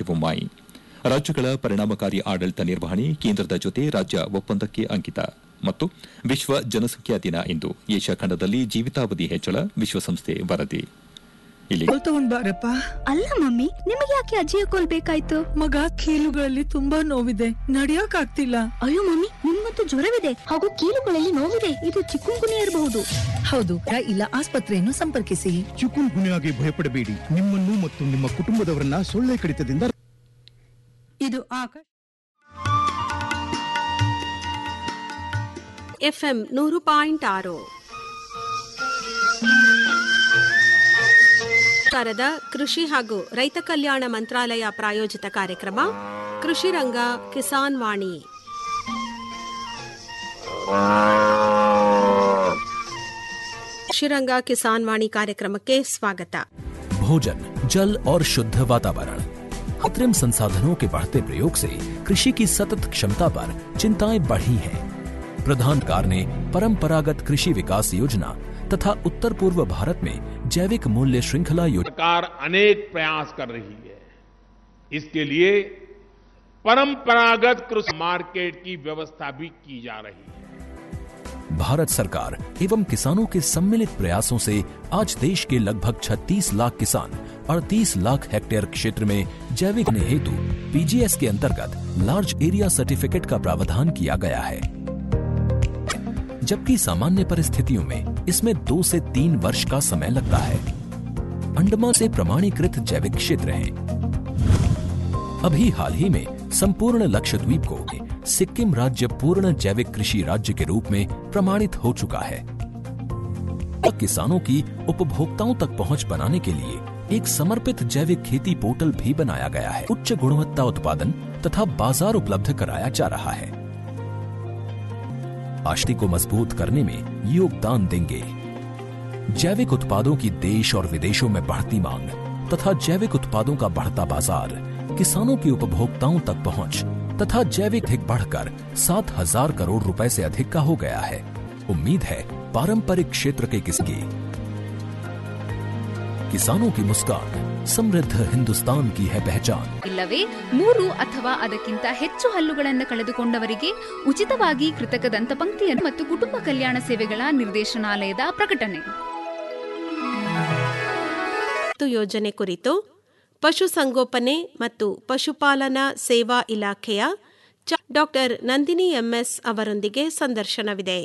ಬೊಮ್ಮಾಯಿ ರಾಜ್ಯಗಳ ಪರಿಣಾಮಕಾರಿ ಆಡಳಿತ ನಿರ್ವಹಣೆ ಕೇಂದ್ರದ ಜೊತೆ ರಾಜ್ಯ ಒಪ್ಪಂದಕ್ಕೆ ಅಂಕಿತ ಮತ್ತು ವಿಶ್ವ ಜನಸಂಖ್ಯಾ ದಿನ ಇಂದು ಏಷ್ಯಾ ಖಂಡದಲ್ಲಿ ಜೀವಿತಾವಧಿ ಹೆಚ್ಚಳ ವಿಶ್ವಸಂಸ್ಥೆ ವರದಿ ಇಲ್ಲಿ ಕೋಲ್ ತಗೊಂಡ್ ಬಾರಪ್ಪ ಅಲ್ಲ ಮಮ್ಮಿ ನಿಮಗೆ ಯಾಕೆ ಅಜ್ಜಿಯ ಕೋಲ್ ಬೇಕಾಯ್ತು ಮಗ ಕೀಲುಗಳಲ್ಲಿ ತುಂಬಾ ನೋವಿದೆ ನಡಿಯಕ್ ಆಗ್ತಿಲ್ಲ ಅಯ್ಯೋ ಮಮ್ಮಿ ನಿಮ್ಗಂತೂ ಜ್ವರವಿದೆ ಹಾಗೂ ಕೀಲುಗಳಲ್ಲಿ ನೋವಿದೆ ಇದು ಚಿಕ್ಕುಂಗುನಿ ಇರಬಹುದು ಹೌದು ಇಲ್ಲ ಆಸ್ಪತ್ರೆಯನ್ನು ಸಂಪರ್ಕಿಸಿ ಚಿಕುನ್ ಗುನ್ಯಾಗೆ ಭಯಪಡಬೇಡಿ ನಿಮ್ಮನ್ನು ಮತ್ತು ನಿಮ್ಮ ಕುಟುಂಬದವರನ್ನ ಸೊಳ್ಳೆ ಕಡಿತದಿಂದ ಇದು ಆಕಾಶ ಎಫ್ಎಂ ನೂರು ಪಾಯಿಂಟ್ ಆರು ಸರ್ಕಾರದ ಕೃಷಿ ಹಾಗೂ ರೈತ ಕಲ್ಯಾಣ ಮಂತ್ರಾಲಯ ಪ್ರಾಯೋಜಿತ ಕಾರ್ಯಕ್ರಮ ಕೃಷಿ ರಂಗ ಕಿಸಾನ್ ವಾಣಿ ಕೃಷಿರಂಗ ಕಿಸಾನ್ ವಾಣಿ ಕಾರ್ಯಕ್ರಮಕ್ಕೆ ಸ್ವಾಗತ भोजन जल और शुद्ध वातावरण कृत्रिम संसाधनों के बढ़ते प्रयोग से कृषि की सतत क्षमता पर चिंताएं बढ़ी हैं। प्रधान सरकार ने परंपरागत कृषि विकास योजना तथा उत्तर पूर्व भारत में जैविक मूल्य श्रृंखला योजना सरकार अनेक प्रयास कर रही है इसके लिए परंपरागत कृषि मार्केट की व्यवस्था भी की जा रही है भारत सरकार एवं किसानों के सम्मिलित प्रयासों से आज देश के लगभग 36 लाख किसान 38 लाख हेक्टेयर क्षेत्र में जैविक हेतु पीजीएस के अंतर्गत लार्ज एरिया सर्टिफिकेट का प्रावधान किया गया है जबकि सामान्य परिस्थितियों में इसमें दो से तीन वर्ष का समय लगता है अंडमान से प्रमाणीकृत जैविक क्षेत्र हैं अभी हाल ही में संपूर्ण लक्षद्वीप को सिक्किम राज्य पूर्ण जैविक कृषि राज्य के रूप में प्रमाणित हो चुका है और किसानों की उपभोक्ताओं तक पहुंच बनाने के लिए एक समर्पित जैविक खेती पोर्टल भी बनाया गया है उच्च गुणवत्ता उत्पादन तथा बाजार उपलब्ध कराया जा रहा है आष्टी को मजबूत करने में योगदान देंगे जैविक उत्पादों की देश और विदेशों में बढ़ती मांग तथा जैविक उत्पादों का बढ़ता बाजार किसानों की उपभोक्ताओं तक पहुंच तथा जैविक अधिक बढ़कर सात हजार करोड़ रुपए से अधिक का हो गया है उम्मीद है पारंपरिक क्षेत्र के किसके किसानों की मुस्कान समृद्ध हिंदुस्तान की है पहचान ಇಲ್ಲವೇ ಮೂರು ಅಥವಾ ಅದಕ್ಕಿಂತ ಹೆಚ್ಚು ಹಲ್ಲುಗಳನ್ನು ಕಳೆದುಕೊಂಡವರಿಗೆ ಉಚಿತವಾಗಿ ಕೃತಕ ದಂತಪಂಕ್ತಿಯನ್ನು ಮತ್ತು ಕುಟುಂಬ ಕಲ್ಯಾಣ ಸೇವೆಗಳ ನಿರ್ದೇಶನಾಲಯದ ಪ್ರಕಟಣೆ ಮತ್ತು ಯೋಜನೆ ಕುರಿತು ಪಶುಸಂಗೋಪನೆ ಮತ್ತು ಪಶುಪಾಲನಾ ಸೇವಾ ಇಲಾಖೆಯ ಚ- ಡಾಕ್ಟರ್ ನಂದಿನಿ ಎಂಎಸ್ ಅವರೊಂದಿಗೆ ಸಂದರ್ಶನವಿದೆ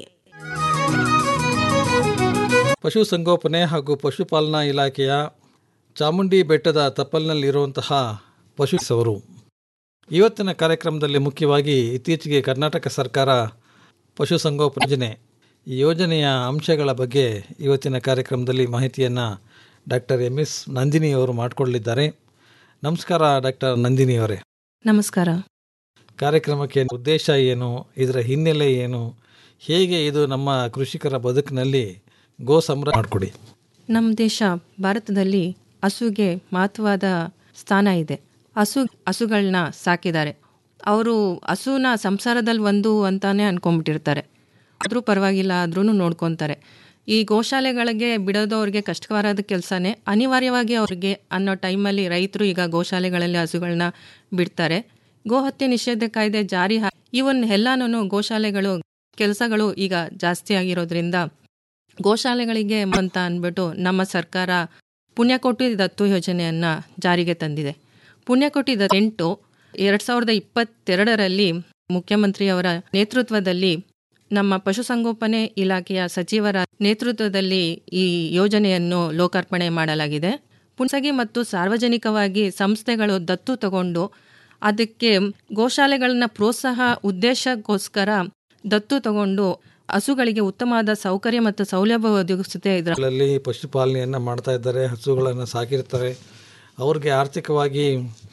ಪಶುಸಂಗೋಪನೆ ಹಾಗೂ ಪಶುಪಾಲನಾ ಇಲಾಖೆಯ ಚಾಮುಂಡಿ ಬೆಟ್ಟದ ತಪ್ಪಲಿನಲ್ಲಿರುವಂತಹ ಪಶುಸವರು ಇವತ್ತಿನ ಕಾರ್ಯಕ್ರಮದಲ್ಲಿ ಮುಖ್ಯವಾಗಿ ಇತ್ತೀಚೆಗೆ ಕರ್ನಾಟಕ ಸರ್ಕಾರ ಪಶುಸಂಗೋಪನೆ ಯೋಜನೆ ಈ ಯೋಜನೆಯ ಅಂಶಗಳ ಬಗ್ಗೆ ಇವತ್ತಿನ ಕಾರ್ಯಕ್ರಮದಲ್ಲಿ ಮಾಹಿತಿಯನ್ನು ಡಾಕ್ಟರ್ ಎಂ ಎಸ್ ನಂದಿನಿ ಅವರು ಮಾಡಿಕೊಳ್ಳಲಿದ್ದಾರೆ ನಮಸ್ಕಾರ ಡಾಕ್ಟರ್ ನಂದಿನಿ ಅವರೇ ನಮಸ್ಕಾರ ಕಾರ್ಯಕ್ರಮಕ್ಕೆ ಉದ್ದೇಶ ಏನು ಇದರ ಹಿನ್ನೆಲೆ ಏನು ಹೇಗೆ ಇದು ನಮ್ಮ ಕೃಷಿಕರ ಬದುಕಿನಲ್ಲಿ ಗೋ ಸಂಗ್ರಹ ಮಾಡಿಕೊಡಿ ನಮ್ಮ ದೇಶ ಭಾರತದಲ್ಲಿ ಹಸುಗೆ ಮಹತ್ವದ ಸ್ಥಾನ ಇದೆ ಹಸು ಹಸುಗಳನ್ನ ಸಾಕಿದ್ದಾರೆ ಅವರು ಹಸುನ ಸಂಸಾರದಲ್ಲಿ ಒಂದು ಅಂತಾನೆ ಅನ್ಕೊಂಡ್ಬಿಟ್ಟಿರ್ತಾರೆ ಆದರೂ ಪರವಾಗಿಲ್ಲ ಆದ್ರೂ ನೋಡ್ಕೊತಾರೆ ಈ ಗೋಶಾಲೆಗಳಿಗೆ ಬಿಡೋದು ಅವ್ರಿಗೆ ಕಷ್ಟಕರವಾದ ಕೆಲಸನೇ ಅನಿವಾರ್ಯವಾಗಿ ಅವ್ರಿಗೆ ಅನ್ನೋ ಟೈಮಲ್ಲಿ ರೈತರು ಈಗ ಗೋಶಾಲೆಗಳಲ್ಲಿ ಹಸುಗಳನ್ನ ಬಿಡ್ತಾರೆ ಗೋಹತ್ಯೆ ನಿಷೇಧ ಕಾಯ್ದೆ ಜಾರಿ ಹಾ- ಇವನ್ ಎಲ್ಲಾನು ಗೋಶಾಲೆಗಳು ಕೆಲಸಗಳು ಈಗ ಜಾಸ್ತಿ ಆಗಿರೋದ್ರಿಂದ ಗೋಶಾಲೆಗಳಿಗೆ ಅಂತ ಅಂದ್ಬಿಟ್ಟು ನಮ್ಮ ಸರ್ಕಾರ ಪುಣ್ಯಕೋಟಿ ದತ್ತು ಯೋಜನೆಯನ್ನ ಜಾರಿಗೆ ತಂದಿದೆ ಪುಣ್ಯಕೋಟಿ ದ ಎಂಟು ಎರಡ್ ಸಾವಿರದ ಇಪ್ಪತ್ತೆರಡರಲ್ಲಿ ಮುಖ್ಯಮಂತ್ರಿಯವರ ನೇತೃತ್ವದಲ್ಲಿ ನಮ್ಮ ಪಶುಸಂಗೋಪನೆ ಇಲಾಖೆಯ ಸಚಿವರ ನೇತೃತ್ವದಲ್ಲಿ ಈ ಯೋಜನೆಯನ್ನು ಲೋಕಾರ್ಪಣೆ ಮಾಡಲಾಗಿದೆ ಪುಣಸಗಿ ಮತ್ತು ಸಾರ್ವಜನಿಕವಾಗಿ ಸಂಸ್ಥೆಗಳು ದತ್ತು ತಗೊಂಡು ಅದಕ್ಕೆ ಗೋಶಾಲೆಗಳನ್ನ ಪ್ರೋತ್ಸಾಹ ಉದ್ದೇಶಕ್ಕೋಸ್ಕರ ದತ್ತು ತಗೊಂಡು ಹಸುಗಳಿಗೆ ಉತ್ತಮವಾದ ಸೌಕರ್ಯ ಮತ್ತು ಸೌಲಭ್ಯ ಒದಗಿಸುತ್ತೆ ಇದರ ಗಳಲ್ಲಿ ಪಶುಪಾಲನೆಯನ್ನು ಮಾಡ್ತಾ ಇದ್ದಾರೆ ಹಸುಗಳನ್ನು ಸಾಕಿರ್ತಾರೆ ಅವ್ರಿಗೆ ಆರ್ಥಿಕವಾಗಿ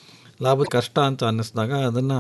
ಲಾಭ ಕಷ್ಟ ಅಂತ ಅನ್ನಿಸಿದಾಗ ಅದನ್ನು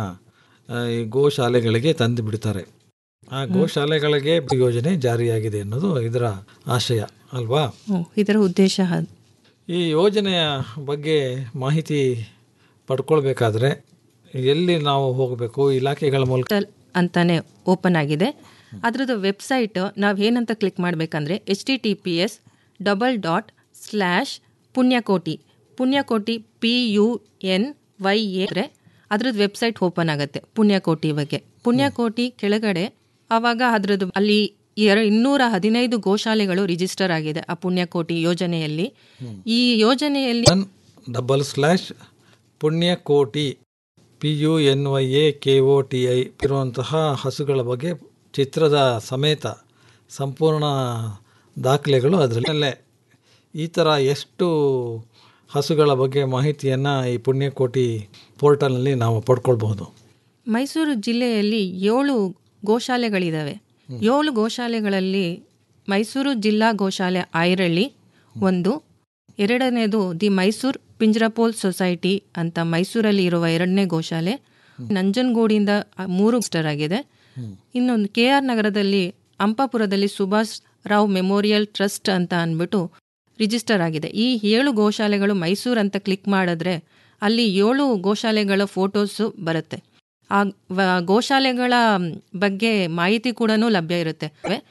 ಈ ಗೋಶಾಲೆಗಳಿಗೆ ತಂದು ಬಿಡ್ತಾರೆ ಆ ಗೋಶಾಲೆಗಳಿಗೆ ಯೋಜನೆ ಜಾರಿಯಾಗಿದೆ ಅನ್ನೋದು ಇದರ ಆಶಯ ಅಲ್ವಾ ಹ್ಮ್, ಇದರ ಉದ್ದೇಶ ಅದ್- ಈ ಯೋಜನೆಯ ಬಗ್ಗೆ ಮಾಹಿತಿ ಪಡ್ಕೊಳ್ಬೇಕಾದ್ರೆ ಎಲ್ಲಿ ನಾವು ಹೋಗಬೇಕು ಇಲಾಖೆಗಳ ಮೂಲಕ ಪೋರ್ಟಲ್ ಅಂತಾನೆ ಓಪನ್ ಆಗಿದೆ ಅದರದ್ದು ವೆಬ್ಸೈಟ್ ನಾವು ಏನಂತ ಕ್ಲಿಕ್ ಮಾಡಬೇಕಂದ್ರೆ H T T P S double dot slash Punyakoti Punyakoti P U N Y A ಅದ್ರದ್ದು ವೆಬ್ಸೈಟ್ ಓಪನ್ ಆಗುತ್ತೆ ಪುಣ್ಯಕೋಟಿ ಬಗ್ಗೆ ಪುಣ್ಯಕೋಟಿ ಕೆಳಗಡೆ ಆವಾಗ ಅದ್ರದ್ದು ಅಲ್ಲಿ ಎರ ಇನ್ನೂರ ಹದಿನೈದು ಗೋಶಾಲೆಗಳು ರಿಜಿಸ್ಟರ್ ಆಗಿದೆ ಆ ಪುಣ್ಯಕೋಟಿ ಯೋಜನೆಯಲ್ಲಿ ಈ ಯೋಜನೆಯಲ್ಲಿ one double slash Punyakoti P U N Y A K O T I ಇರುವಂತಹ ಹಸುಗಳ ಬಗ್ಗೆ ಚಿತ್ರದ ಸಮೇತ ಸಂಪೂರ್ಣ ದಾಖಲೆಗಳು ಅದರಲ್ಲೇ ಈ ಥರ ಎಷ್ಟು ಹಸುಗಳ ಬಗ್ಗೆ ಮಾಹಿತಿಯನ್ನು ಈ ಪುಣ್ಯಕೋಟಿ ಪೋರ್ಟಲ್ನಲ್ಲಿ ನಾವು ಪಡ್ಕೊಳ್ಬಹುದು ಮೈಸೂರು ಜಿಲ್ಲೆಯಲ್ಲಿ ಏಳು ಗೋಶಾಲೆಗಳಿದ್ದಾವೆ ಏಳು ಗೋಶಾಲೆಗಳಲ್ಲಿ ಮೈಸೂರು ಜಿಲ್ಲಾ ಗೋಶಾಲೆ ಆಯ್ರಳ್ಳಿ ಒಂದು ಎರಡನೇದು ದಿ ಮೈಸೂರು ಪಿಂಜರಪೋಲ್ ಸೊಸೈಟಿ ಅಂತ ಮೈಸೂರಲ್ಲಿ ಇರುವ ಎರಡನೇ ಗೋಶಾಲೆ ನಂಜನಗೂಡಿಂದ ಆ, ಮೂರು ಸ್ಟರ್ ಆಗಿದೆ ಇನ್ನೊಂದು ಕೆ ಆರ್ ನಗರದಲ್ಲಿ ಅಂಪಾಪುರದಲ್ಲಿ ಸುಭಾಷ್ ರಾವ್ ಮೆಮೋರಿಯಲ್ ಟ್ರಸ್ಟ್ ಅಂತ ಅಂದ್ಬಿಟ್ಟು ರಿಜಿಸ್ಟರ್ ಆಗಿದೆ ಈ ಏಳು ಗೋಶಾಲೆಗಳು ಮೈಸೂರು ಅಂತ ಕ್ಲಿಕ್ ಮಾಡಿದ್ರೆ ಅಲ್ಲಿ ಏಳು ಗೋಶಾಲೆಗಳ ಫೋಟೋಸು ಬರುತ್ತೆ ಆ ವ- ಗೋಶಾಲೆಗಳ ಬಗ್ಗೆ ಮಾಹಿತಿ ಕೂಡ ಲಭ್ಯ ಇರುತ್ತೆ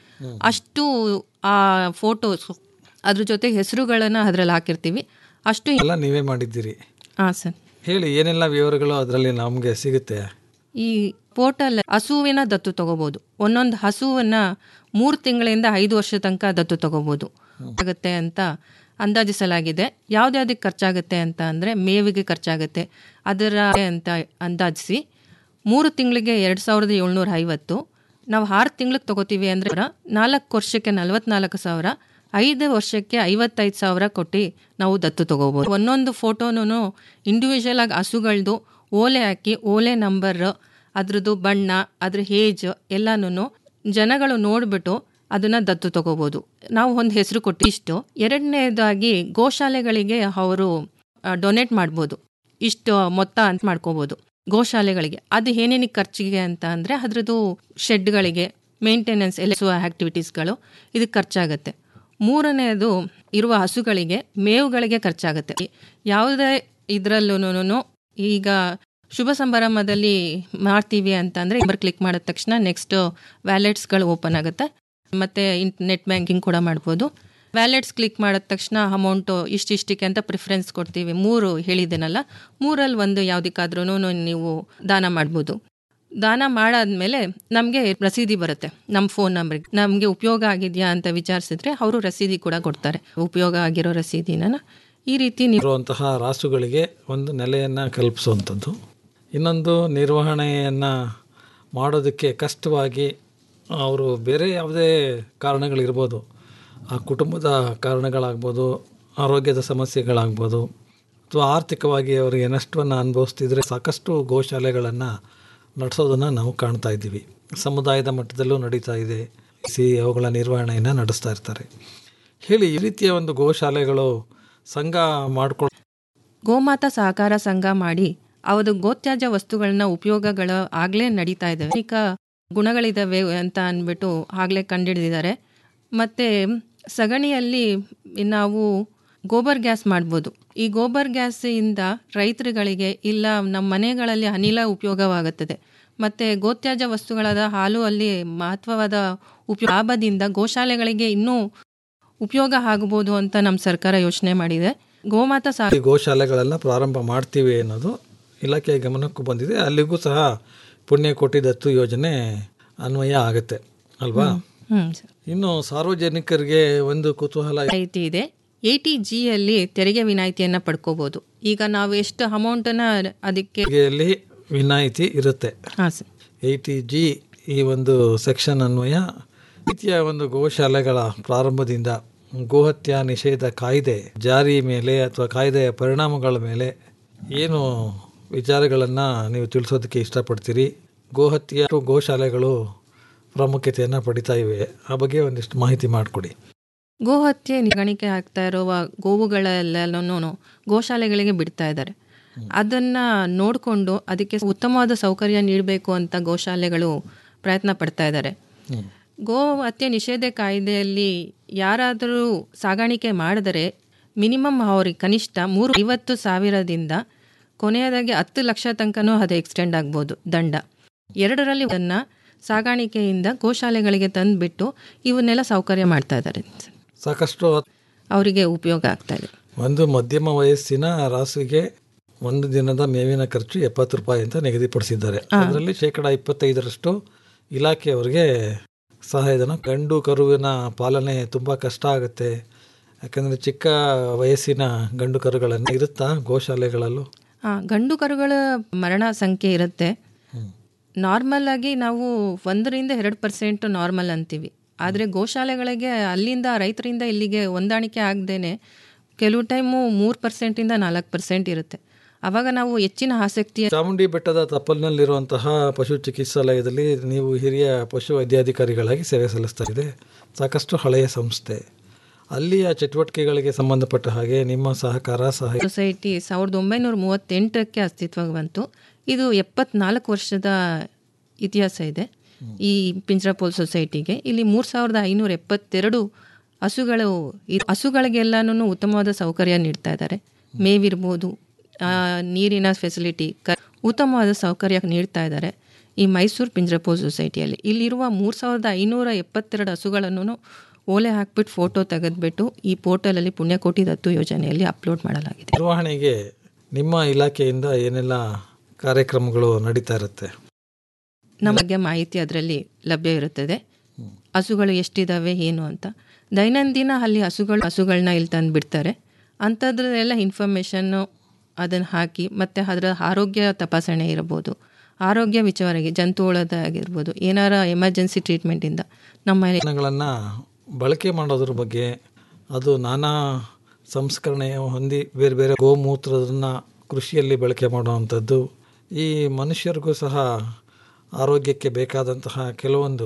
ಅಷ್ಟು ಆ ಫೋಟೋಸ್ ಅದ್ರ ಜೊತೆ ಹೆಸರುಗಳನ್ನ ಅದ್ರಲ್ಲಿ ಹಾಕಿರ್ತೀವಿ ಅಷ್ಟು ಎಲ್ಲ ನೀವೇ ಮಾಡಿದ್ದೀರಿ ಹಾಂ ಸರ್ ಹೇಳಿ ಏನೆಲ್ಲ ವಿವರಗಳು ಅದರಲ್ಲಿ ನಮಗೆ ಸಿಗುತ್ತೆ ಈ ಪೋರ್ಟಲ್ ಹಸುವಿನ ದತ್ತು ತಗೋಬಹುದು ಒಂದೊಂದು ಹಸುವನ್ನ ಮೂರು ತಿಂಗಳಿಂದ ಐದು ವರ್ಷ ತನಕ ದತ್ತು ತಗೋಬಹುದು ಆಗುತ್ತೆ ಅಂತ ಅಂದಾಜಿಸಲಾಗಿದೆ ಯಾವ್ದ್ಯಾವ್ದಕ್ಕೆ ಖರ್ಚಾಗುತ್ತೆ ಅಂತ ಅಂದರೆ ಮೇವಿಗೆ ಖರ್ಚಾಗುತ್ತೆ ಅದರ ಅಂತ ಅಂದಾಜಿಸಿ ಮೂರು ತಿಂಗಳಿಗೆ ಎರಡು ಸಾವಿರದ ಏಳ್ನೂರ ಐವತ್ತು ನಾವು ಆರು ತಿಂಗಳಿಗೆ ತಗೋತೀವಿ ಅಂದರೆ ನಾಲ್ಕು ವರ್ಷಕ್ಕೆ ನಲವತ್ನಾಲ್ಕು ಸಾವಿರ ಐದು ವರ್ಷಕ್ಕೆ ಐವತ್ತೈದು ಸಾವಿರ ಕೊಟ್ಟು ನಾವು ದತ್ತು ತಗೋಬೋದು ಒಂದೊಂದು ಫೋಟೋನು ಇಂಡಿವಿಜುವಲ್ ಆಗಿ ಹಸುಗಳದು ಓಲೆ ಹಾಕಿ ಓಲೆ ನಂಬರ್ ಅದ್ರದ್ದು ಬಣ್ಣ ಅದ್ರ ಏಜ್ ಎಲ್ಲನೂ ಜನಗಳು ನೋಡಿಬಿಟ್ಟು ಅದನ್ನ ದತ್ತು ತಗೋಬೋದು ನಾವು ಒಂದು ಹೆಸರು ಕೊಟ್ಟು ಇಷ್ಟು ಎರಡನೇದಾಗಿ ಗೋಶಾಲೆಗಳಿಗೆ ಅವರು ಡೊನೇಟ್ ಮಾಡ್ಬೋದು ಇಷ್ಟು ಮೊತ್ತ ಅಂತ ಮಾಡ್ಕೋಬೋದು ಗೋಶಾಲೆಗಳಿಗೆ ಅದು ಏನೇನಿಗೆ ಖರ್ಚಿಗೆ ಅಂತ ಅಂದರೆ ಅದ್ರದ್ದು ಶೆಡ್ಗಳಿಗೆ ಮೇಂಟೆನೆನ್ಸ್ ಎಲ್ಲ ಆ್ಯಕ್ಟಿವಿಟೀಸ್ಗಳು ಇದಕ್ಕೆ ಖರ್ಚಾಗುತ್ತೆ ಮೂರನೆಯದು ಇರುವ ಹಸುಗಳಿಗೆ ಮೇವುಗಳಿಗೆ ಖರ್ಚಾಗುತ್ತೆ ಯಾವುದೇ ಇದರಲ್ಲೂ ಈಗ ಶುಭ ಸಂಭ್ರಮದಲ್ಲಿ ಮಾಡ್ತೀವಿ ಅಂತ ಅಂದರೆ ನಂಬರ್ ಕ್ಲಿಕ್ ಮಾಡಿದ ತಕ್ಷಣ ನೆಕ್ಸ್ಟ್ ವ್ಯಾಲೆಟ್ಸ್ಗಳು ಓಪನ್ ಆಗುತ್ತೆ ಮತ್ತು ನೆಟ್ ಬ್ಯಾಂಕಿಂಗ್ ಕೂಡ ಮಾಡ್ಬೋದು ವ್ಯಾಲೆಟ್ಸ್ ಕ್ಲಿಕ್ ಮಾಡಿದ ತಕ್ಷಣ ಅಮೌಂಟು ಇಷ್ಟಿಷ್ಟಕ್ಕೆ ಅಂತ ಪ್ರಿಫರೆನ್ಸ್ ಕೊಡ್ತೀವಿ ಮೂರು ಹೇಳಿದ್ದೇನಲ್ಲ ಮೂರಲ್ಲಿ ಒಂದು ಯಾವುದಕ್ಕಾದ್ರೂ ನೀವು ದಾನ ಮಾಡ್ಬೋದು ದಾನ ಮಾಡಾದ್ಮೇಲೆ ನಮಗೆ ರಸೀದಿ ಬರುತ್ತೆ ನಮ್ಮ ಫೋನ್ ನಂಬರ್ಗೆ ನಮಗೆ ಉಪಯೋಗ ಆಗಿದೆಯಾ ಅಂತ ವಿಚಾರಿಸಿದ್ರೆ ಅವರು ರಸೀದಿ ಕೂಡ ಕೊಡ್ತಾರೆ ಉಪಯೋಗ ಆಗಿರೋ ರಸೀದಿನ ಈ ರೀತಿ ನೀವು ಇರುವಂತಹ ರಾಸುಗಳಿಗೆ ಒಂದು ನೆಲೆಯನ್ನು ಕಲ್ಪಿಸುವಂಥದ್ದು ಇನ್ನೊಂದು ನಿರ್ವಹಣೆಯನ್ನು ಮಾಡೋದಕ್ಕೆ ಕಷ್ಟವಾಗಿ ಅವರು ಬೇರೆ ಯಾವುದೇ ಕಾರಣಗಳಿರ್ಬೋದು ಆ ಕುಟುಂಬದ ಕಾರಣಗಳಾಗ್ಬೋದು ಆರೋಗ್ಯದ ಸಮಸ್ಯೆಗಳಾಗ್ಬೋದು ಅಥವಾ ಆರ್ಥಿಕವಾಗಿ ಅವರಿಗೆ ನಷ್ಟವನ್ನು ಅನುಭವಿಸ್ತಿದ್ರೆ ಸಾಕಷ್ಟು ಗೋಶಾಲೆಗಳನ್ನು ನಡೆಸೋದನ್ನು ನಾವು ಕಾಣ್ತಾ ಇದ್ದೀವಿ ಸಮುದಾಯದ ಮಟ್ಟದಲ್ಲೂ ನಡೀತಾ ಇದೆ ಸಿ ಅವುಗಳ ನಿರ್ವಹಣೆಯನ್ನು ನಡೆಸ್ತಾ ಇರ್ತಾರೆ ಹೇಳಿ ಈ ರೀತಿಯ ಒಂದು ಗೋಶಾಲೆಗಳು ಸಂಘ ಮಾಡ್ಕೊಳ್ಳೋ ಗೋಮಾತಾ ಸಹಕಾರ ಸಂಘ ಮಾಡಿ ಅವದು ಗೋತ್ಯಾಜ್ಯ ವಸ್ತುಗಳನ್ನ ಉಪಯೋಗಗಳು ಆಗ್ಲೇ ನಡೀತಾ ಇದ್ದಾವೆ ಅನೇಕ ಗುಣಗಳಿದಾವೆ ಅಂತ ಅಂದ್ಬಿಟ್ಟು ಆಗ್ಲೇ ಕಂಡಿಡಿದಿದ್ದಾರೆ ಮತ್ತೆ ಸಗಣಿಯಲ್ಲಿ ನಾವು ಗೋಬರ್ ಗ್ಯಾಸ್ ಮಾಡ್ಬೋದು ಈ ಗೋಬರ್ ಗ್ಯಾಸಿಂದ ರೈತರುಗಳಿಗೆ ಇಲ್ಲ ನಮ್ಮ ಮನೆಗಳಲ್ಲಿ ಅನಿಲ ಉಪಯೋಗವಾಗುತ್ತದೆ ಮತ್ತೆ ಗೋತ್ಯಾಜ್ಯ ವಸ್ತುಗಳಾದ ಹಾಲು ಅಲ್ಲಿ ಮಹತ್ವವಾದ ಉಪಯೋಗ ಲಾಭದಿಂದ ಗೋಶಾಲೆಗಳಿಗೆ ಇನ್ನೂ ಉಪಯೋಗ ಆಗಬಹುದು ಅಂತ ನಮ್ಮ ಸರ್ಕಾರ ಯೋಚನೆ ಮಾಡಿದೆ ಗೋಮಾತಾ ಸಹ ಈ ಗೋಶಾಲೆಗಳೆಲ್ಲ ಪ್ರಾರಂಭ ಮಾಡ್ತೀವಿ ಅನ್ನೋದು ಇಲಾಖೆಯ ಗಮನಕ್ಕೂ ಬಂದಿದೆ ಅಲ್ಲಿಗೂ ಸಹ ಪುಣ್ಯಕೋಟಿ ದತ್ತು ಯೋಜನೆ ಅನ್ವಯ ಆಗುತ್ತೆ ಅಲ್ವಾ ಹ್ಮ್ ಇನ್ನು ಸಾರ್ವಜನಿಕರಿಗೆ ಒಂದು ಕುತೂಹಲ ವಿನಾಯಿತಿ ಇದೆ ಎ ಟಿ ಜಿಯಲ್ಲಿ ತೆರಿಗೆ ವಿನಾಯಿತಿಯನ್ನ ಪಡ್ಕೋಬಹುದು ಈಗ ನಾವು ಎಷ್ಟು ಅಮೌಂಟನ್ನ ಅದಕ್ಕೆ ತೆರಿಗೆಯಲ್ಲಿ ವಿನಾಯಿತಿ ಇರುತ್ತೆ ಹಾಂ ಸರ್ ಏಯ್ಟಿ ಜಿ ಈ ಒಂದು ಸೆಕ್ಷನ್ ಅನ್ವಯ ರೀತಿಯ ಒಂದು ಗೋಶಾಲೆಗಳ ಪ್ರಾರಂಭದಿಂದ ಗೋಹತ್ಯೆ ನಿಷೇಧ ಕಾಯ್ದೆ ಜಾರಿ ಮೇಲೆ ಅಥವಾ ಕಾಯ್ದೆಯ ಪರಿಣಾಮಗಳ ಮೇಲೆ ಏನು ವಿಚಾರಗಳನ್ನು ನೀವು ತಿಳಿಸೋದಕ್ಕೆ ಇಷ್ಟಪಡ್ತೀರಿ ಗೋಹತ್ಯೆ ಅಥವಾ ಗೋಶಾಲೆಗಳು ಪ್ರಾಮುಖ್ಯತೆಯನ್ನು ಪಡಿತಾ ಇವೆ ಆ ಬಗ್ಗೆ ಒಂದಿಷ್ಟು ಮಾಹಿತಿ ಮಾಡಿಕೊಡಿ ಗೋಹತ್ಯೆ ನಿರ್ಗಣಿಕೆ ಆಗ್ತಾ ಇರುವ ಗೋವುಗಳೆಲ್ಲನೂ ಗೋಶಾಲೆಗಳಿಗೆ ಬಿಡ್ತಾ ಇದ್ದಾರೆ ಅದನ್ನ ನೋಡಿಕೊಂಡು ಅದಕ್ಕೆ ಉತ್ತಮವಾದ ಸೌಕರ್ಯ ನೀಡಬೇಕು ಅಂತ ಗೋಶಾಲೆಗಳು ಪ್ರಯತ್ನ ಪಡ್ತಾ ಇದ್ದಾರೆ ಗೋ ಹತ್ಯೆ ನಿಷೇಧ ಕಾಯ್ದೆಯಲ್ಲಿ ಯಾರಾದರೂ ಸಾಗಾಣಿಕೆ ಮಾಡಿದರೆ ಮಿನಿಮಮ್ ಅವ್ರಿಗೆ ಕನಿಷ್ಠ ಮೂರು ಐವತ್ತು ಸಾವಿರದಿಂದ ಕೊನೆಯದಾಗಿ ಹತ್ತು ಲಕ್ಷ ತನಕನೂ ಅದು ಎಕ್ಸ್ಟೆಂಡ್ ಆಗ್ಬೋದು ದಂಡ ಎರಡರಲ್ಲಿ ಅದನ್ನು ಸಾಗಾಣಿಕೆಯಿಂದ ಗೋಶಾಲೆಗಳಿಗೆ ತಂದುಬಿಟ್ಟು ಇವನ್ನೆಲ್ಲ ಸೌಕರ್ಯ ಮಾಡ್ತಾ ಇದ್ದಾರೆ ಸಾಕಷ್ಟು ಅವರಿಗೆ ಉಪಯೋಗ ಆಗ್ತಾ ಇದೆ ಒಂದು ಮಧ್ಯಮ ವಯಸ್ಸಿನ ರಾಸುಗೆ ಒಂದು ದಿನದ ಮೇವಿನ ಖರ್ಚು ಎಪ್ಪತ್ತು ರೂಪಾಯಿ ಅಂತ ನಿಗದಿಪಡಿಸಿದ್ದಾರೆ ಅದರಲ್ಲಿ ಶೇಕಡ ಇಪ್ಪತ್ತೈದರಷ್ಟು ಇಲಾಖೆಯವರಿಗೆ ಸಹಾಯಧನ ಗಂಡು ಕರುವಿನ ಪಾಲನೆ ತುಂಬ ಕಷ್ಟ ಆಗುತ್ತೆ ಯಾಕಂದರೆ ಚಿಕ್ಕ ವಯಸ್ಸಿನ ಗಂಡು ಕರುಗಳನ್ನು ಇರುತ್ತಾ ಗೋಶಾಲೆಗಳಲ್ಲೂ ಆ, ಗಂಡು ಕರುಗಳ ಮರಣ ಸಂಖ್ಯೆ ಇರುತ್ತೆ ನಾರ್ಮಲ್ ಆಗಿ ನಾವು ಒಂದರಿಂದ ಎರಡು ಪರ್ಸೆಂಟ್ ನಾರ್ಮಲ್ ಅಂತೀವಿ ಆದರೆ ಗೋಶಾಲೆಗಳಿಗೆ ಅಲ್ಲಿಂದ ರೈತರಿಂದ ಇಲ್ಲಿಗೆ ಹೊಂದಾಣಿಕೆ ಆಗದೇನೆ ಕೆಲವು ಟೈಮು ಮೂರು ಪರ್ಸೆಂಟಿಂದ ನಾಲ್ಕು ಪರ್ಸೆಂಟ್ ಇರುತ್ತೆ ಆವಾಗ ನಾವು ಹೆಚ್ಚಿನ ಆಸಕ್ತಿಯ ಚಾಮುಂಡಿ ಬೆಟ್ಟದ ತಪ್ಪಲಿನಲ್ಲಿರುವಂತಹ ಪಶು ಚಿಕಿತ್ಸಾಲಯದಲ್ಲಿ ನೀವು ಹಿರಿಯ ಪಶು ವೈದ್ಯಾಧಿಕಾರಿಗಳಾಗಿ ಸೇವೆ ಸಲ್ಲಿಸ್ತಾ ಇದೆ ಸಾಕಷ್ಟು ಹಳೆಯ ಸಂಸ್ಥೆ ಅಲ್ಲಿಯ ಚಟುವಟಿಕೆಗಳಿಗೆ ಸಂಬಂಧಪಟ್ಟ ಹಾಗೆ ನಿಮ್ಮ ಸಹಕಾರ ಸಹಾಯ ಸೊಸೈಟಿ ಸಾವಿರದ ಒಂಬೈನೂರ ಮೂವತ್ತೆಂಟಕ್ಕೆ ಅಸ್ತಿತ್ವಕ್ಕೆ ಬಂತು ಇದು ಎಪ್ಪತ್ನಾಲ್ಕು ವರ್ಷದ ಇತಿಹಾಸ ಇದೆ ಈ ಪಿಂಜ್ರಾಪೋಲ್ ಸೊಸೈಟಿಗೆ ಇಲ್ಲಿ ಮೂರು ಸಾವಿರದ ಐನೂರ ಎಪ್ಪತ್ತೆರಡು ಹಸುಗಳು ಈ ಹಸುಗಳಿಗೆಲ್ಲನೂ ಉತ್ತಮವಾದ ಸೌಕರ್ಯ ನೀಡ್ತಾ ಇದ್ದಾರೆ ಮೇವಿರ್ಬೋದು ಆ, ನೀರಿನ ಫೆಸಿಲಿಟಿ ಕ ಉತ್ತಮವಾದ ಸೌಕರ್ಯ ನೀಡ್ತಾ ಇದ್ದಾರೆ ಈ ಮೈಸೂರು ಪಿಂಜ್ರಪೋಲ್ ಸೊಸೈಟಿಯಲ್ಲಿ ಇಲ್ಲಿರುವ ಮೂರು ಸಾವಿರದ ಐನೂರ ಎಪ್ಪತ್ತೆರಡು ಹಸುಗಳನ್ನು ಓಲೆ ಹಾಕ್ಬಿಟ್ಟು ಫೋಟೋ ತೆಗೆದ್ಬಿಟ್ಟು ಈ ಪೋರ್ಟಲಲ್ಲಿ ಪುಣ್ಯಕೋಟಿ ದತ್ತು ಯೋಜನೆಯಲ್ಲಿ ಅಪ್ಲೋಡ್ ಮಾಡಲಾಗಿದೆ ನಿರ್ವಹಣೆಗೆ ನಿಮ್ಮ ಇಲಾಖೆಯಿಂದ ಏನೆಲ್ಲ ಕಾರ್ಯಕ್ರಮಗಳು ನಡೀತಾ ಇರುತ್ತೆ ನಮಗೆ ಮಾಹಿತಿ ಅದರಲ್ಲಿ ಲಭ್ಯ ಇರುತ್ತದೆ ಹಸುಗಳು ಎಷ್ಟಿದಾವೆ ಏನು ಅಂತ ದೈನಂದಿನ ಅಲ್ಲಿ ಹಸುಗಳು ಹಸುಗಳನ್ನ ಇಲ್ಲಿ ತಂದು ಬಿಡ್ತಾರೆ ಅಂಥದ್ರೆಲ್ಲ ಇನ್ಫಾರ್ಮೇಷನ್ನು ಅದನ್ನು ಹಾಕಿ ಮತ್ತು ಅದರ ಆರೋಗ್ಯ ತಪಾಸಣೆ ಇರ್ಬೋದು ಆರೋಗ್ಯ ವಿಚಾರವಾಗಿ ಜಂತು ಹುಳದ ಆಗಿರ್ಬೋದು ಏನಾರ ಎಮರ್ಜೆನ್ಸಿ ಟ್ರೀಟ್ಮೆಂಟಿಂದ ನಮ್ಮ ಗಳನ್ನು ಬಳಕೆ ಮಾಡೋದ್ರ ಬಗ್ಗೆ ಅದು ನಾನಾ ಸಂಸ್ಕರಣೆ ಹೊಂದಿ ಬೇರೆ ಬೇರೆ ಗೋಮೂತ್ರದನ್ನ ಕೃಷಿಯಲ್ಲಿ ಬಳಕೆ ಮಾಡುವಂಥದ್ದು ಈ ಮನುಷ್ಯರಿಗೂ ಸಹ ಆರೋಗ್ಯಕ್ಕೆ ಬೇಕಾದಂತಹ ಕೆಲವೊಂದು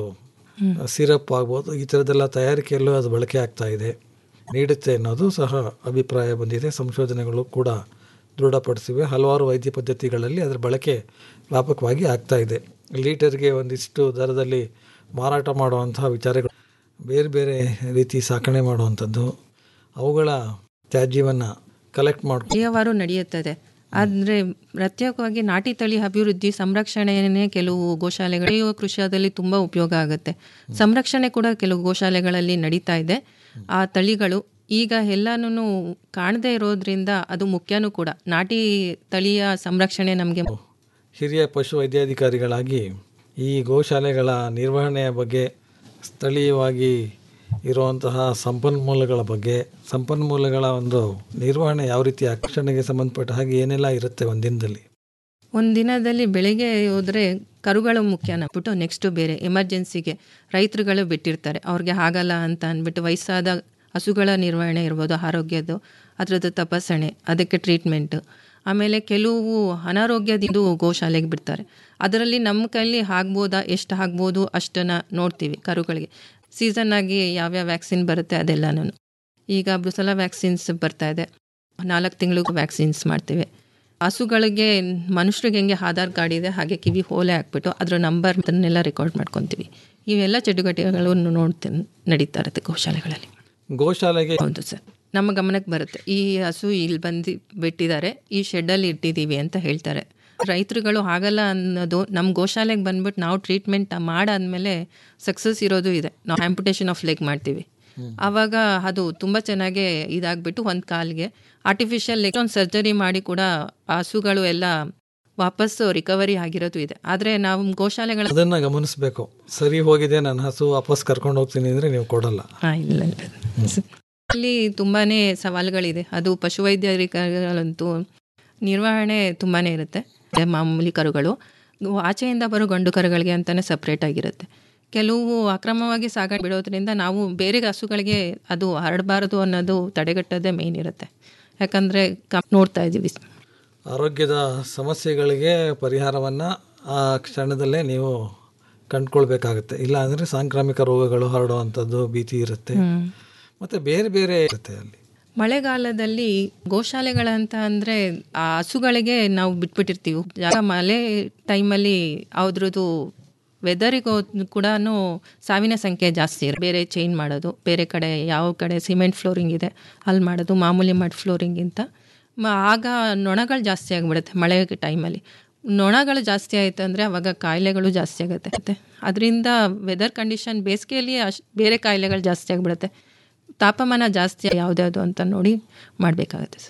ಸಿರಪ್ ಆಗ್ಬೋದು ಈ ಥರದ್ದೆಲ್ಲ ತಯಾರಿಕೆಯಲ್ಲೂ ಅದು ಬಳಕೆ ಆಗ್ತಾ ಇದೆ ನೀಡುತ್ತೆ ಅನ್ನೋದು ಸಹ ಅಭಿಪ್ರಾಯ ಬಂದಿದೆ ಸಂಶೋಧನೆಗಳು ಕೂಡ ದೃಢಪಡಿಸಿವೆ ಹಲವಾರು ವೈದ್ಯ ಪದ್ಧತಿಗಳಲ್ಲಿ ಅದರ ಬಳಕೆ ವ್ಯಾಪಕವಾಗಿ ಆಗ್ತಾ ಇದೆ ಲೀಟರ್ಗೆ ಒಂದಿಷ್ಟು ದರದಲ್ಲಿ ಮಾರಾಟ ಮಾಡುವಂತಹ ವಿಚಾರಗಳು ಬೇರೆ ಬೇರೆ ರೀತಿ ಸಾಕಣೆ ಮಾಡುವಂಥದ್ದು ಅವುಗಳ ತ್ಯಾಜ್ಯವನ್ನು ಕಲೆಕ್ಟ್ ಮಾಡ್ಕೊಂಡು ಕ್ರಿಯವಾರು ನಡೆಯುತ್ತದೆ ಆದರೆ ಪ್ರತ್ಯೇಕವಾಗಿ ನಾಟಿ ತಳಿ ಅಭಿವೃದ್ಧಿ ಸಂರಕ್ಷಣೆಯೇ ಕೆಲವು ಗೋಶಾಲೆಗಳು ಕೃಷಿಯಲ್ಲಿ ತುಂಬ ಉಪಯೋಗ ಆಗುತ್ತೆ ಸಂರಕ್ಷಣೆ ಕೂಡ ಕೆಲವು ಗೋಶಾಲೆಗಳಲ್ಲಿ ನಡೀತಾ ಇದೆ ಆ ತಳಿಗಳು ಈಗ ಎಲ್ಲನೂ ಕಾಣದೇ ಇರೋದ್ರಿಂದ ಅದು ಮುಖ್ಯನೂ ಕೂಡ ನಾಟಿ ತಳಿಯ ಸಂರಕ್ಷಣೆ ನಮಗೆ ಹಿರಿಯ ಪಶು ವೈದ್ಯಾಧಿಕಾರಿಗಳಾಗಿ ಈ ಗೋಶಾಲೆಗಳ ನಿರ್ವಹಣೆಯ ಬಗ್ಗೆ ಸ್ಥಳೀಯವಾಗಿ ಇರುವಂತಹ ಸಂಪನ್ಮೂಲಗಳ ಬಗ್ಗೆ ಸಂಪನ್ಮೂಲಗಳ ಒಂದು ನಿರ್ವಹಣೆ ಯಾವ ರೀತಿ ಆಕರ್ಷಣೆಗೆ ಸಂಬಂಧಪಟ್ಟ ಹಾಗೆ ಏನೆಲ್ಲ ಇರುತ್ತೆ ಒಂದು ದಿನದಲ್ಲಿ ಒಂದು ದಿನದಲ್ಲಿ ಬೆಳಿಗ್ಗೆ ಹೋದರೆ ಕರುಗಳು ಮುಖ್ಯ ಅಂದ್ಬಿಟ್ಟು ನೆಕ್ಸ್ಟು ಬೇರೆ ಎಮರ್ಜೆನ್ಸಿಗೆ ರೈತರುಗಳು ಬಿಟ್ಟಿರ್ತಾರೆ ಅವ್ರಿಗೆ ಆಗಲ್ಲ ಅಂತ ಅಂದ್ಬಿಟ್ಟು ವಯಸ್ಸಾದ ಹಸುಗಳ ನಿರ್ವಹಣೆ ಇರ್ಬೋದು ಆರೋಗ್ಯದ್ದು ಅದರದ್ದು ತಪಾಸಣೆ ಅದಕ್ಕೆ ಟ್ರೀಟ್ಮೆಂಟು ಆಮೇಲೆ ಕೆಲವು ಅನಾರೋಗ್ಯದಿಂದ ಗೋಶಾಲೆಗೆ ಬಿಡ್ತಾರೆ ಅದರಲ್ಲಿ ನಮ್ಮ ಕೈಲಿ ಆಗ್ಬೋದಾ ಎಷ್ಟು ಆಗ್ಬೋದು ಅಷ್ಟನ್ನು ನೋಡ್ತೀವಿ ಕರುಗಳಿಗೆ ಸೀಸನ್ ಆಗಿ ಯಾವ್ಯಾವ ವ್ಯಾಕ್ಸಿನ್ ಬರುತ್ತೆ ಅದೆಲ್ಲನೂ ಈಗ ಬ್ರುಸಲ ವ್ಯಾಕ್ಸಿನ್ಸ್ ಬರ್ತಾ ಇದೆ ನಾಲ್ಕು ತಿಂಗಳಿಗೂ ವ್ಯಾಕ್ಸಿನ್ಸ್ ಮಾಡ್ತೀವಿ ಹಸುಗಳಿಗೆ ಮನುಷ್ಯರಿಗೆ ಹೆಂಗೆ ಆಧಾರ್ ಕಾರ್ಡ್ ಇದೆ ಹಾಗೆ ಕಿವಿ ಹೋಲೆ ಹಾಕ್ಬಿಟ್ಟು ಅದರ ನಂಬರ್ ಅದನ್ನೆಲ್ಲ ರೆಕಾರ್ಡ್ ಮಾಡ್ಕೊತೀವಿ ಇವೆಲ್ಲ ಚಟುವಟಿಕೆಗಳನ್ನು ನೋಡ್ತೀನಿ ನಡೀತಾ ಇರುತ್ತೆ ಗೋಶಾಲೆಗಳಲ್ಲಿ ಗೋಶಾಲೆಗೆ ಹೌದು ಸರ್ ನಮ್ಮ ಗಮನಕ್ಕೆ ಬರುತ್ತೆ ಈ ಹಸು ಇಲ್ಲಿ ಬಂದು ಬಿಟ್ಟಿದ್ದಾರೆ ಈ ಶೆಡ್ಡಲ್ಲಿ ಇಟ್ಟಿದ್ದೀವಿ ಅಂತ ಹೇಳ್ತಾರೆ ರೈತರುಗಳು ಆಗಲ್ಲ ಅನ್ನೋದು ನಮ್ಮ ಗೋಶಾಲೆಗೆ ಬಂದ್ಬಿಟ್ಟು ನಾವು ಟ್ರೀಟ್ಮೆಂಟ್ ಮಾಡಾದ್ಮೇಲೆ ಸಕ್ಸಸ್ ಇರೋದು ಇದೆ ನಾವು ಆಂಪುಟೇಷನ್ ಆಫ್ ಲೆಗ್ ಮಾಡ್ತೀವಿ ಆವಾಗ ಅದು ತುಂಬ ಚೆನ್ನಾಗಿ ಇದಾಗ್ಬಿಟ್ಟು ಒಂದು ಕಾಲಿಗೆ ಆರ್ಟಿಫಿಷಿಯಲ್ ಲೆಗ್ ಒಂದು ಸರ್ಜರಿ ಮಾಡಿ ಕೂಡ ಆ ಹಸುಗಳು ಎಲ್ಲ ವಾಪಸ್ ರಿಕವರಿ ಆಗಿರೋದು ಇದೆ ಆದರೆ ನಾವು ಗೋಶಾಲೆಗಳ ಅದನ್ನು ಗಮನಿಸಬೇಕು ಸರಿ ಹೋಗಿದೆ ನನ್ನ ಹಸು ವಾಪಸ್ ಕರ್ಕೊಂಡು ಹೋಗ್ತೀನಿ ಅಂದರೆ ನೀವು ಕೊಡಲ್ಲ ಹಾಂ ಇಲ್ಲ ಇಲ್ಲ ಅಲ್ಲಿ ತುಂಬಾ ಸವಾಲುಗಳಿದೆ ಅದು ಪಶುವೈದ್ಯರಿಗಂತೂ ನಿರ್ವಹಣೆ ತುಂಬಾ ಇರುತ್ತೆ ಅದೇ ಮಾಮೂಲಿ ಕರುಗಳು ಆಚೆಯಿಂದ ಬರೋ ಗಂಡು ಕರುಗಳಿಗೆ ಅಂತಲೇ ಸಪ್ರೇಟ್ ಆಗಿರುತ್ತೆ ಕೆಲವು ಅಕ್ರಮವಾಗಿ ಸಾಗಾಟ ಬಿಡೋದ್ರಿಂದ ನಾವು ಬೇರೆ ಹಸುಗಳಿಗೆ ಅದು ಹರಡಬಾರದು ಅನ್ನೋದು ತಡೆಗಟ್ಟೋದೇ ಮೇನ್ ಇರುತ್ತೆ ಯಾಕಂದರೆ ಕ ನೋಡ್ತಾ ಇದ್ದೀವಿ ಆರೋಗ್ಯದ ಸಮಸ್ಯೆಗಳಿಗೆ ಪರಿಹಾರವನ್ನು ಆ ಕ್ಷಣದಲ್ಲೇ ನೀವು ಕಂಡುಕೊಳ್ಬೇಕಾಗುತ್ತೆ ಇಲ್ಲ ಅಂದರೆ ಸಾಂಕ್ರಾಮಿಕ ರೋಗಗಳು ಹರಡುವಂಥದ್ದು ಭೀತಿ ಇರುತ್ತೆ ಮತ್ತು ಬೇರೆ ಬೇರೆ ಇರುತ್ತೆ ಅಲ್ಲಿ ಮಳೆಗಾಲದಲ್ಲಿ ಗೋಶಾಲೆಗಳಂತ ಅಂದರೆ ಆ ಹಸುಗಳಿಗೆ ನಾವು ಬಿಟ್ಬಿಟ್ಟಿರ್ತೀವಿ ಜಾಗ ಮಳೆ ಟೈಮಲ್ಲಿ ಅದ್ರದ್ದು ವೆದರಿಗೂ ಕೂಡ ಸಾವಿನ ಸಂಖ್ಯೆ ಜಾಸ್ತಿ ಇರುತ್ತೆ ಬೇರೆ ಚೇಂಜ್ ಮಾಡೋದು ಬೇರೆ ಕಡೆ ಯಾವ ಕಡೆ ಸಿಮೆಂಟ್ ಫ್ಲೋರಿಂಗ್ ಇದೆ ಅಲ್ಲಿ ಮಾಡೋದು ಮಾಮೂಲಿ ಮಡ್ ಫ್ಲೋರಿಂಗಿಂತ ಮ- ಆಗ ನೊಣಗಳು ಜಾಸ್ತಿ ಆಗಿಬಿಡುತ್ತೆ ಮಳೆ ಟೈಮಲ್ಲಿ ನೊಣಗಳು ಜಾಸ್ತಿ ಆಯಿತು ಅಂದರೆ ಅವಾಗ ಕಾಯಿಲೆಗಳು ಜಾಸ್ತಿ ಆಗುತ್ತೆ ಮತ್ತೆ ಅದರಿಂದ ವೆದರ್ ಕಂಡೀಷನ್ ಬೇಸಿಗೆಯಲ್ಲಿ ಅಶ್ ಬೇರೆ ಕಾಯಿಲೆಗಳು ಜಾಸ್ತಿ ಆಗಿಬಿಡುತ್ತೆ ತಾಪಮಾನ ಜಾಸ್ತಿ ಯಾವುದ್ಯಾವುದು ಅಂತ ನೋಡಿ ಮಾಡಬೇಕಾಗತ್ತೆ ಸರ್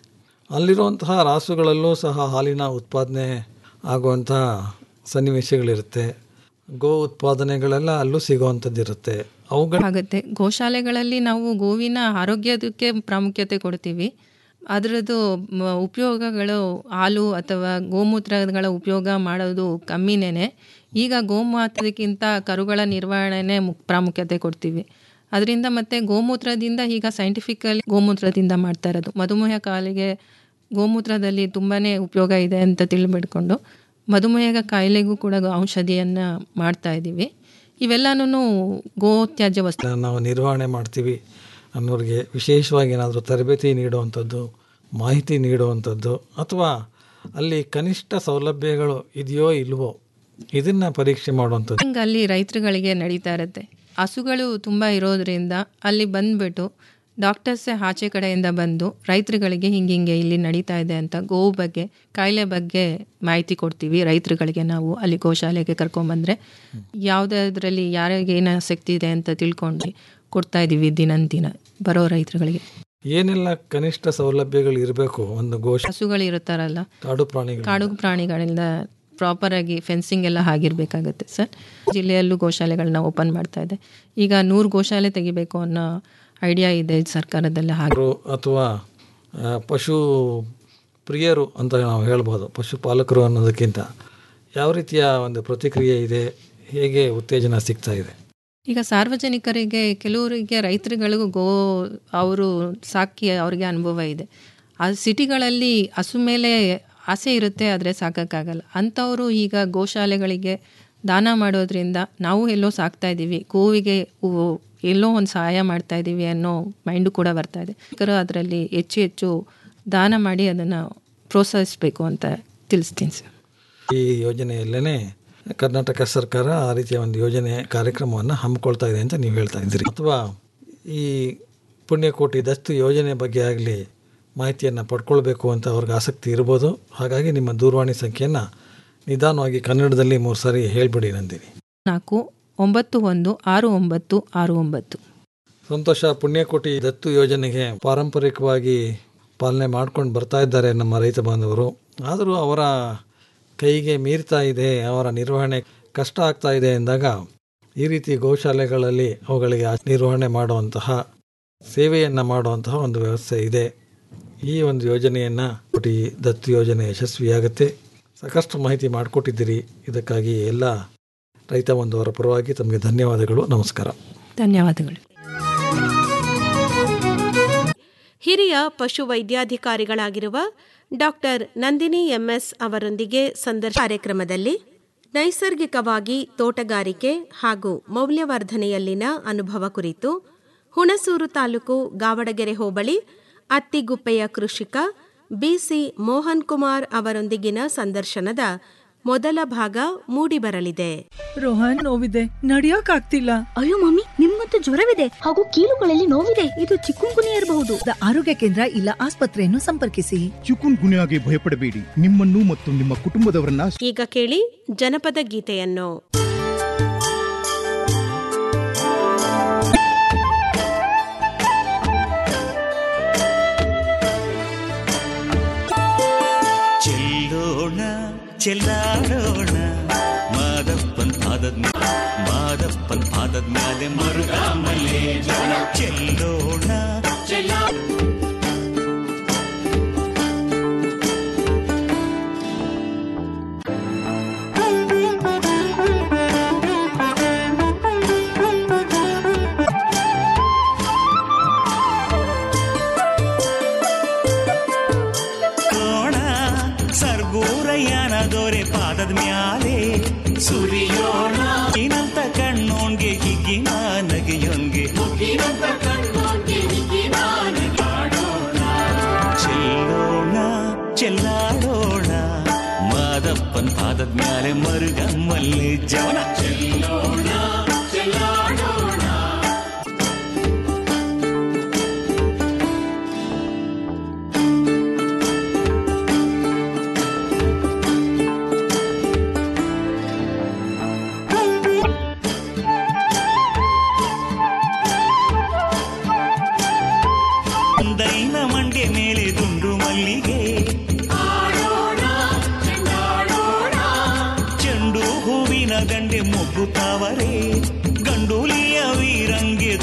ಅಲ್ಲಿರುವಂತಹ ರಾಸುಗಳಲ್ಲೂ ಸಹ ಹಾಲಿನ ಉತ್ಪಾದನೆ ಆಗುವಂತಹ ಸನ್ನಿವೇಶಗಳಿರುತ್ತೆ ಗೋ ಉತ್ಪಾದನೆಗಳೆಲ್ಲ ಅಲ್ಲೂ ಸಿಗುವಂಥದ್ದು ಇರುತ್ತೆ ಅವುಗಳ ಆಗುತ್ತೆ ಗೋಶಾಲೆಗಳಲ್ಲಿ ನಾವು ಗೋವಿನ ಆರೋಗ್ಯದಕ್ಕೆ ಪ್ರಾಮುಖ್ಯತೆ ಕೊಡ್ತೀವಿ ಅದರದ್ದು ಮ- ಉಪಯೋಗಗಳು ಹಾಲು ಅಥವಾ ಗೋಮೂತ್ರಗಳ ಉಪಯೋಗ ಮಾಡೋದು ಕಮ್ಮಿನೇ ಈಗ ಗೋಮಾತ್ರಕ್ಕಿಂತ ಕರುಗಳ ನಿರ್ವಹಣೆನೇ ಮುಕ್ ಪ್ರಾಮುಖ್ಯತೆ ಕೊಡ್ತೀವಿ ಅದರಿಂದ ಮತ್ತೆ ಗೋಮೂತ್ರದಿಂದ ಈಗ ಸೈಂಟಿಫಿಕಲಿ ಗೋಮೂತ್ರದಿಂದ ಮಾಡ್ತಾ ಇರೋದು ಮಧುಮೇಹ ಕಾಲಿಗೆ ಗೋಮೂತ್ರದಲ್ಲಿ ತುಂಬಾ ಉಪಯೋಗ ಇದೆ ಅಂತ ತಿಳಿಬಿಡ್ಕೊಂಡು ಮಧುಮೇಹ ಕಾಯಿಲೆಗೂ ಕೂಡ ಔಷಧಿಯನ್ನು ಮಾಡ್ತಾ ಇದ್ದೀವಿ ಇವೆಲ್ಲನೂ ಗೋ ತ್ಯಾಜ್ಯ ವಸ್ತು ನಾವು ನಿರ್ವಹಣೆ ಮಾಡ್ತೀವಿ ಅನ್ನೋರಿಗೆ ವಿಶೇಷವಾಗಿ ಏನಾದರೂ ತರಬೇತಿ ನೀಡುವಂಥದ್ದು ಮಾಹಿತಿ ನೀಡುವಂಥದ್ದು ಅಥವಾ ಅಲ್ಲಿ ಕನಿಷ್ಠ ಸೌಲಭ್ಯಗಳು ಇದೆಯೋ ಇಲ್ವೋ ಇದನ್ನು ಪರೀಕ್ಷೆ ಮಾಡುವಂಥದ್ದು ಹಿಂಗೆ ಅಲ್ಲಿ ರೈತರುಗಳಿಗೆ ನಡೀತಾ ಇರುತ್ತೆ ಹಸುಗಳು ತುಂಬ ಇರೋದ್ರಿಂದ ಅಲ್ಲಿ ಬಂದ್ಬಿಟ್ಟು ಡಾಕ್ಟರ್ಸೇ ಆಚೆ ಕಡೆಯಿಂದ ಬಂದು ರೈತರುಗಳಿಗೆ ಹಿಂಗೆ ಹಿಂಗೆ ಇಲ್ಲಿ ನಡೀತಾ ಇದೆ ಅಂತ ಗೋವು ಬಗ್ಗೆ ಕಾಯಿಲೆ ಬಗ್ಗೆ ಮಾಹಿತಿ ಕೊಡ್ತೀವಿ ರೈತರುಗಳಿಗೆ ನಾವು ಅಲ್ಲಿ ಗೋಶಾಲೆಗೆ ಕರ್ಕೊಂಬಂದರೆ ಯಾವುದಾದ್ರಲ್ಲಿ ಯಾರಿಗೆ ಏನು ಆಸಕ್ತಿ ಇದೆ ಅಂತ ತಿಳ್ಕೊಂಡು ಕೊಡ್ತಾ ಇದ್ದೀವಿ ದಿನ ದಿನ ಬರೋ ರೈತರುಗಳಿಗೆ ಏನೆಲ್ಲ ಕನಿಷ್ಠ ಸೌಲಭ್ಯಗಳು ಇರಬೇಕು ಒಂದು ಗೋಶ ಹಸುಗಳು ಇರುತ್ತಾರಲ್ಲ ಕಾಡು ಪ್ರಾಣಿಗಳು ಕಾಡು ಪ್ರಾಣಿಗಳಿಂದ ಪ್ರಾಪರಾಗಿ ಫೆನ್ಸಿಂಗ್ ಎಲ್ಲ ಆಗಿರಬೇಕಾಗತ್ತೆ ಸರ್ ಜಿಲ್ಲೆಯಲ್ಲೂ ಗೋಶಾಲೆಗಳನ್ನ ಓಪನ್ ಮಾಡ್ತಾ ಇದೆ ಈಗ ನೂರು ಗೋಶಾಲೆ ತೆಗಿಬೇಕು ಅನ್ನೋ ಐಡಿಯಾ ಇದೆ ಸರ್ಕಾರದಲ್ಲಿ ಹಾಗೆ ಅವರು ಅಥವಾ ಆ, ಪಶು ಪ್ರಿಯರು ಅಂತ ನಾವು ಹೇಳ್ಬೋದು ಪಶುಪಾಲಕರು ಅನ್ನೋದಕ್ಕಿಂತ ಯಾವ ರೀತಿಯ ಒಂದು ಪ್ರತಿಕ್ರಿಯೆ ಇದೆ ಹೇಗೆ ಉತ್ತೇಜನ ಸಿಗ್ತಾ ಇದೆ ಈಗ ಸಾರ್ವಜನಿಕರಿಗೆ ಕೆಲವರಿಗೆ ರೈತರುಗಳಿಗೂ ಗೋ ಅವರು ಸಾಕಿ ಅವರಿಗೆ ಅನುಭವ ಇದೆ ಆ ಸಿಟಿಗಳಲ್ಲಿ ಹಸು ಮೇಲೆ ಆಸೆ ಇರುತ್ತೆ ಆದರೆ ಸಾಕೋಕ್ಕಾಗಲ್ಲ ಅಂಥವರು ಈಗ ಗೋಶಾಲೆಗಳಿಗೆ ದಾನ ಮಾಡೋದ್ರಿಂದ ನಾವು ಎಲ್ಲೋ ಸಾಕ್ತಾ ಇದ್ದೀವಿ ಗೋವಿಗೆ ಉ- ಎಲ್ಲೋ ಒಂದು ಸಹಾಯ ಮಾಡ್ತಾ ಇದ್ದೀವಿ ಅನ್ನೋ ಮೈಂಡು ಕೂಡ ಬರ್ತಾ ಇದೆ ಅದರಲ್ಲಿ ಹೆಚ್ಚು ಹೆಚ್ಚು ದಾನ ಮಾಡಿ ಅದನ್ನು ಪ್ರೋತ್ಸಾಹಿಸಬೇಕು ಅಂತ ತಿಳಿಸ್ತೀನಿ ಸರ್ ಈ ಯೋಜನೆಯಲ್ಲೇ ಕರ್ನಾಟಕ ಸರ್ಕಾರ ಆ ರೀತಿಯ ಒಂದು ಯೋಜನೆ ಕಾರ್ಯಕ್ರಮವನ್ನು ಹಮ್ಮಿಕೊಳ್ತಾ ಇದೆ ಅಂತ ನೀವು ಹೇಳ್ತಾ ಇದ್ದೀರಿ ಅಥವಾ ಈ ಪುಣ್ಯಕೋಟಿ ದಸ್ತು ಯೋಜನೆ ಬಗ್ಗೆ ಆಗಲಿ ಮಾಹಿತಿಯನ್ನು ಪಡ್ಕೊಳ್ಬೇಕು ಅಂತ ಅವ್ರಿಗೆ ಆಸಕ್ತಿ ಇರ್ಬೋದು ಹಾಗಾಗಿ ನಿಮ್ಮ ದೂರವಾಣಿ ಸಂಖ್ಯೆಯನ್ನು ನಿಧಾನವಾಗಿ ಕನ್ನಡದಲ್ಲಿ ಮೂರು ಸಾರಿ ಹೇಳ್ಬಿಡಿ ನಂದಿನಿ ನಾಲ್ಕು ಒಂಬತ್ತು ಒಂದು ಆರು ಒಂಬತ್ತು ಆರು ಒಂಬತ್ತು ಸಂತೋಷ ಪುಣ್ಯಕೋಟಿ ದತ್ತು ಯೋಜನೆಗೆ ಪಾರಂಪರಿಕವಾಗಿ ಪಾಲನೆ ಮಾಡ್ಕೊಂಡು ಬರ್ತಾ ಇದ್ದಾರೆ ನಮ್ಮ ರೈತ ಬಾಂಧವರು ಆದರೂ ಅವರ ಕೈಗೆ ಮೀರ್ತಾ ಇದೆ ಅವರ ನಿರ್ವಹಣೆ ಕಷ್ಟ ಆಗ್ತಾ ಇದೆ ಎಂದಾಗ ಈ ರೀತಿ ಗೋಶಾಲೆಗಳಲ್ಲಿ ಅವುಗಳಿಗೆ ಆ ನಿರ್ವಹಣೆ ಮಾಡುವಂತಹ ಸೇವೆಯನ್ನು ಮಾಡುವಂತಹ ಒಂದು ವ್ಯವಸ್ಥೆ ಇದೆ ಈ ಒಂದು ಯೋಜನೆಯನ್ನು ಕೋಟಿ ದತ್ತು ಯೋಜನೆ ಯಶಸ್ವಿಯಾಗುತ್ತೆ ಸಾಕಷ್ಟು ಮಾಹಿತಿ ಮಾಡಿಕೊಟ್ಟಿದ್ದೀರಿ ಇದಕ್ಕಾಗಿ ಎಲ್ಲ ರೈತ ಬಂಧುವರ ಪರವಾಗಿ ತಮಗೆ ಧನ್ಯವಾದಗಳು ನಮಸ್ಕಾರ ಧನ್ಯವಾದಗಳು ಹಿರಿಯ ಪಶು ವೈದ್ಯಾಧಿಕಾರಿಗಳಾಗಿರುವ ಡಾಕ್ಟರ್ ನಂದಿನಿ ಎಂಎಸ್ ಅವರೊಂದಿಗೆ ಸಂದರ್ಶನ ಕಾರ್ಯಕ್ರಮದಲ್ಲಿ ನೈಸರ್ಗಿಕವಾಗಿ ತೋಟಗಾರಿಕೆ ಹಾಗೂ ಮೌಲ್ಯವರ್ಧನೆಯಲ್ಲಿನ ಅನುಭವ ಕುರಿತು ಹುಣಸೂರು ತಾಲೂಕು ಗಾವಡಗೆರೆ ಹೋಬಳಿ ಅತ್ತಿಗುಪ್ಪೆಯ ಕೃಷಿಕ ಬಿಸಿ ಮೋಹನ್ ಕುಮಾರ್ ಅವರೊಂದಿಗಿನ ಸಂದರ್ಶನದ ಮೊದಲ ಭಾಗ ಮೂಡಿಬರಲಿದೆ ರೋಹನ್ ನೋವಿದೆ ನಡಿಯೋಕ್ ಆಗ್ತಿಲ್ಲ ಅಯ್ಯೋ ಮಮ್ಮಿ ನಿಮ್ಗಂತೂ ಜ್ವರವಿದೆ ಹಾಗೂ ಕೀಲುಗಳಲ್ಲಿ ನೋವಿದೆ ಇದು ಚಿಕ್ಕುಂಗುನಿ ಇರಬಹುದು ಆರೋಗ್ಯ ಕೇಂದ್ರ ಇಲ್ಲ ಆಸ್ಪತ್ರೆಯನ್ನು ಸಂಪರ್ಕಿಸಿ ಚಿಕುನ್ ಗುನ್ಯಾಗೆ ಭಯಪಡಬೇಡಿ ನಿಮ್ಮನ್ನು ಮತ್ತು ನಿಮ್ಮ ಕುಟುಂಬದವರನ್ನ ಈಗ ಕೇಳಿ ಜನಪದ ಗೀತೆಯನ್ನು ಚೆಲ್ಲೋಣ ಚೆಲ್ಲಾಡೋಣ ಮಾದಪ್ಪನ್ ಪಾದದ್ ಮಾದಪ್ಪನ್ ಪಾದದ್ ಮ್ಯಾಲೆ ಮರುಗ ಮಲೆ ಚೆಲ್ಲೋಣ ಚೆಲ್ಲಾ ಕೋಣ ಸರ್ಗೂರಯ್ಯನ ದೊರೆ ಪಾದದ ಮ್ಯಾಲೆ ಸುರಿಯೋಣ ಏನಂತ ಕಣ್ಣೋಣ್ಗೆ ಹಿಗ್ಗಿನ ನಗೆಯೊಂಗೆ ಚೆಲ್ಲೋಣ ಚೆಲ್ಲಾಡೋಣ ಮಾದಪ್ಪನ್ ಪಾದದ ಮ್ಯಾಲೆ ಮರುಗಮ್ಮಲ್ಲಿ ಜವನ ಚೆಲ್ಲೋಣ ಚೆಲ್ಲಾಡೋಣ ದೈನ ಮಂಡ್ಯ ಮೇಲೆ ದುಂಡು ಮಲ್ಲಿಗೆ ಹೂವಿನ ದಂಡೆ ಮುಗ್ಗುತ್ತಾವರೆ